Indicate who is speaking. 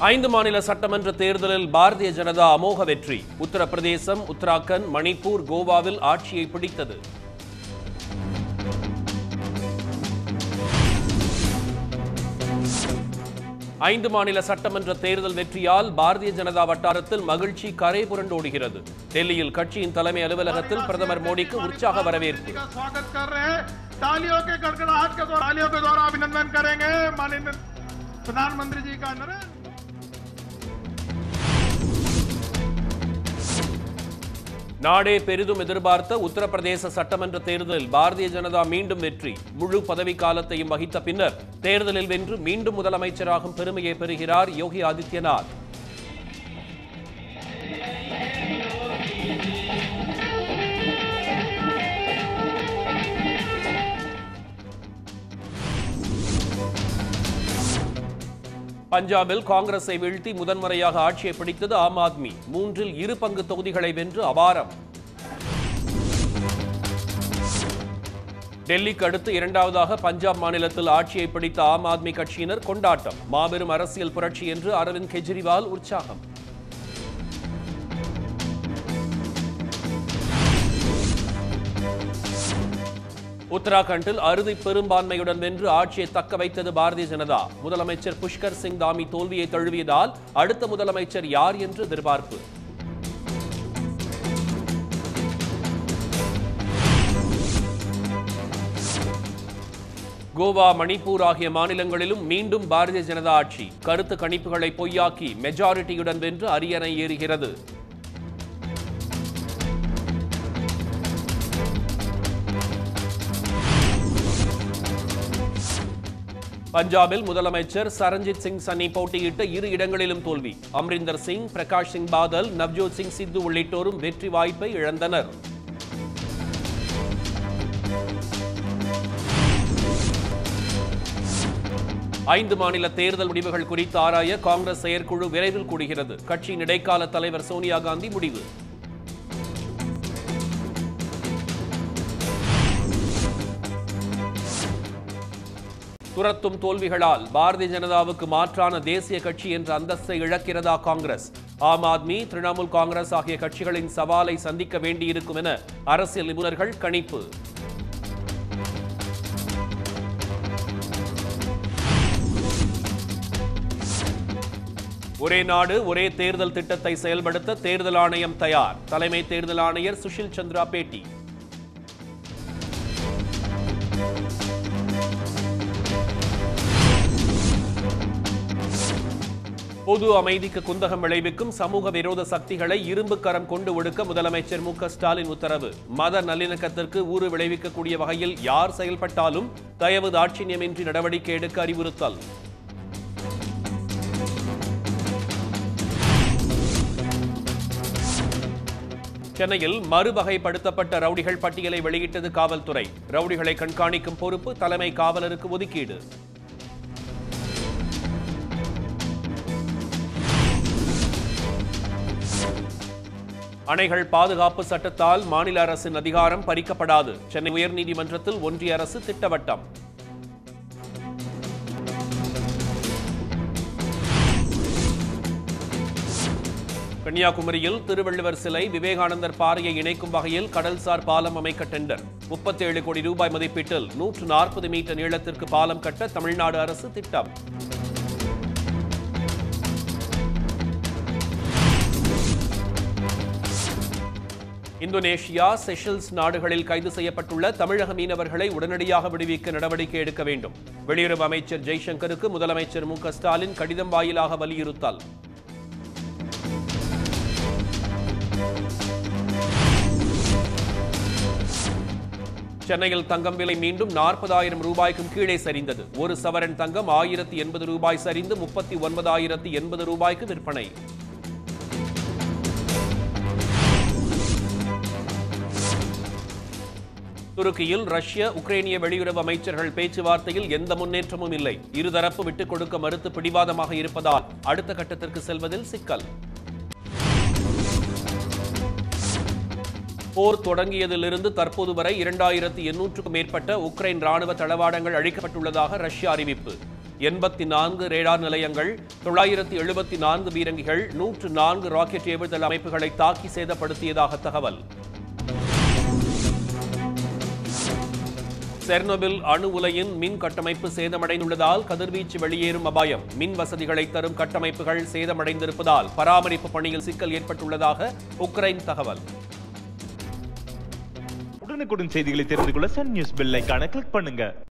Speaker 1: ஐந்து மாநில சட்டமன்ற தேர்தலில் பாரதிய ஜனதா அமோக வெற்றி உத்தரப்பிரதேசம் உத்தராகண்ட் மணிப்பூர் கோவாவில் ஆட்சியை பிடித்தது ஐந்து மாநில சட்டமன்ற தேர்தல் வெற்றியால் பாரதிய ஜனதா வட்டாரத்தில் மகிழ்ச்சி கரை புரண்டோடுகிறது டெல்லியில் கட்சியின் தலைமை அலுவலகத்தில் பிரதமர் மோடிக்கு உற்சாக வரவேற்பு
Speaker 2: का स्वागत कर रहे हैं तालियों के कड़कड़ाहट के द्वारा तालियों के द्वारा अभिनंदन करेंगे माननीय प्रधानमंत्री जी का नरेंद्र
Speaker 1: நாடே பெரிதும் எதிர்பார்த்த உத்தரப்பிரதேச சட்டமன்ற தேர்தலில் பாரதிய ஜனதா மீண்டும் வெற்றி முழு பதவி காலத்தையும் வகித்த பின்னர் தேர்தலில் வென்று மீண்டும் முதலமைச்சராகும் பெருமையை பெறுகிறார் யோகி ஆதித்யநாத் பஞ்சாபில் காங்கிரஸை வீழ்த்தி முதன்முறையாக ஆட்சியை பிடித்தது ஆம் ஆத்மி மூன்றில் இரு பங்கு தொகுதிகளை வென்று அபாரம் டெல்லிக்கு அடுத்து இரண்டாவதாக பஞ்சாப் மாநிலத்தில் ஆட்சியை பிடித்த ஆம் ஆத்மி கட்சியினர் கொண்டாட்டம் மாபெரும் அரசியல் புரட்சி என்று அரவிந்த் கெஜ்ரிவால் உற்சாகம் உத்தராகண்டில் அறுதி பெரும்பான்மையுடன் வென்று ஆட்சியை தக்க வைத்தது பாரதிய ஜனதா முதலமைச்சர் புஷ்கர் சிங் தாமி தோல்வியை தழுவியதால் அடுத்த முதலமைச்சர் யார் என்று எதிர்பார்ப்பு கோவா மணிப்பூர் ஆகிய மாநிலங்களிலும் மீண்டும் பாரதிய ஜனதா ஆட்சி கருத்து கணிப்புகளை பொய்யாக்கி மெஜாரிட்டியுடன் வென்று அரியணை ஏறுகிறது பஞ்சாபில் முதலமைச்சர் சரண்ஜித் சிங் சன்னி போட்டியிட்ட இரு இடங்களிலும் தோல்வி அம்ரிந்தர் சிங் பிரகாஷ் சிங் பாதல் நவ்ஜோத் சிங் சித்து உள்ளிட்டோரும் வெற்றி வாய்ப்பை இழந்தனர் ஐந்து மாநில தேர்தல் முடிவுகள் குறித்து ஆராய காங்கிரஸ் செயற்குழு விரைவில் கூடுகிறது கட்சியின் இடைக்கால தலைவர் சோனியா காந்தி முடிவு துரத்தும் தோல்விகளால் பாரதிய ஜனதாவுக்கு மாற்றான தேசிய கட்சி என்ற அந்தஸ்தை இழக்கிறதா காங்கிரஸ் ஆம் ஆத்மி திரிணாமுல் காங்கிரஸ் ஆகிய கட்சிகளின் சவாலை சந்திக்க வேண்டியிருக்கும் என அரசியல் நிபுணர்கள் கணிப்பு ஒரே நாடு ஒரே தேர்தல் திட்டத்தை செயல்படுத்த தேர்தல் ஆணையம் தயார் தலைமை தேர்தல் ஆணையர் சுஷில் சந்திரா பேட்டி பொது அமைதிக்கு குந்தகம் விளைவிக்கும் சமூக விரோத சக்திகளை இரும்பு கரம் கொண்டு ஒடுக்க முதலமைச்சர் மு க ஸ்டாலின் உத்தரவு மத நல்லிணக்கத்திற்கு ஊறு விளைவிக்கக்கூடிய வகையில் யார் செயல்பட்டாலும் தயவு தாட்சியமின்றி நடவடிக்கை எடுக்க அறிவுறுத்தல் சென்னையில் மறுவகைப்படுத்தப்பட்ட ரவுடிகள் பட்டியலை வெளியிட்டது காவல்துறை ரவுடிகளை கண்காணிக்கும் பொறுப்பு தலைமை காவலருக்கு ஒதுக்கீடு அணைகள் பாதுகாப்பு சட்டத்தால் மாநில அரசின் அதிகாரம் பறிக்கப்படாது சென்னை உயர்நீதிமன்றத்தில் ஒன்றிய அரசு திட்டவட்டம் கன்னியாகுமரியில் திருவள்ளுவர் சிலை விவேகானந்தர் பாறையை இணைக்கும் வகையில் கடல்சார் பாலம் அமைக்க டெண்டர் முப்பத்தி ஏழு கோடி ரூபாய் மதிப்பீட்டில் நூற்று நாற்பது மீட்டர் நீளத்திற்கு பாலம் கட்ட தமிழ்நாடு அரசு திட்டம் இந்தோனேஷியா செஷல்ஸ் நாடுகளில் கைது செய்யப்பட்டுள்ள தமிழக மீனவர்களை உடனடியாக விடுவிக்க நடவடிக்கை எடுக்க வேண்டும் வெளியுறவு அமைச்சர் ஜெய்சங்கருக்கு முதலமைச்சர் மு க ஸ்டாலின் கடிதம் வாயிலாக வலியுறுத்தல் சென்னையில் தங்கம் விலை மீண்டும் நாற்பதாயிரம் ரூபாய்க்கும் கீழே சரிந்தது ஒரு சவரன் தங்கம் ஆயிரத்தி எண்பது ரூபாய் சரிந்து முப்பத்தி ஒன்பதாயிரத்தி எண்பது ரூபாய்க்கு விற்பனை துருக்கியில் ரஷ்ய உக்ரைனிய வெளியுறவு அமைச்சர்கள் பேச்சுவார்த்தையில் எந்த முன்னேற்றமும் இல்லை இருதரப்பு விட்டுக் கொடுக்க மறுத்து பிடிவாதமாக இருப்பதால் அடுத்த கட்டத்திற்கு செல்வதில் சிக்கல் போர் தொடங்கியதிலிருந்து தற்போது வரை இரண்டாயிரத்தி எண்ணூற்றுக்கும் மேற்பட்ட உக்ரைன் ராணுவ தளவாடங்கள் அழிக்கப்பட்டுள்ளதாக ரஷ்யா அறிவிப்பு எண்பத்தி நான்கு ரேடார் நிலையங்கள் தொள்ளாயிரத்தி எழுபத்தி நான்கு பீரங்கிகள் நூற்று நான்கு ராக்கெட் ஏவுதல் அமைப்புகளை தாக்கி சேதப்படுத்தியதாக தகவல் செர்னோபில் அணு உலையின் மின் கட்டமைப்பு சேதமடைந்துள்ளதால் கதிர்வீச்சு வெளியேறும் அபாயம் மின் வசதிகளை தரும் கட்டமைப்புகள் சேதமடைந்திருப்பதால் பராமரிப்பு பணியில் சிக்கல் ஏற்பட்டுள்ளதாக உக்ரைன் தகவல்
Speaker 3: உடனுக்குடன் செய்திகளை தெரிந்து கொள்ள சன் நியூஸ் பெல் ஐகானை கிளிக் பண்ணுங்க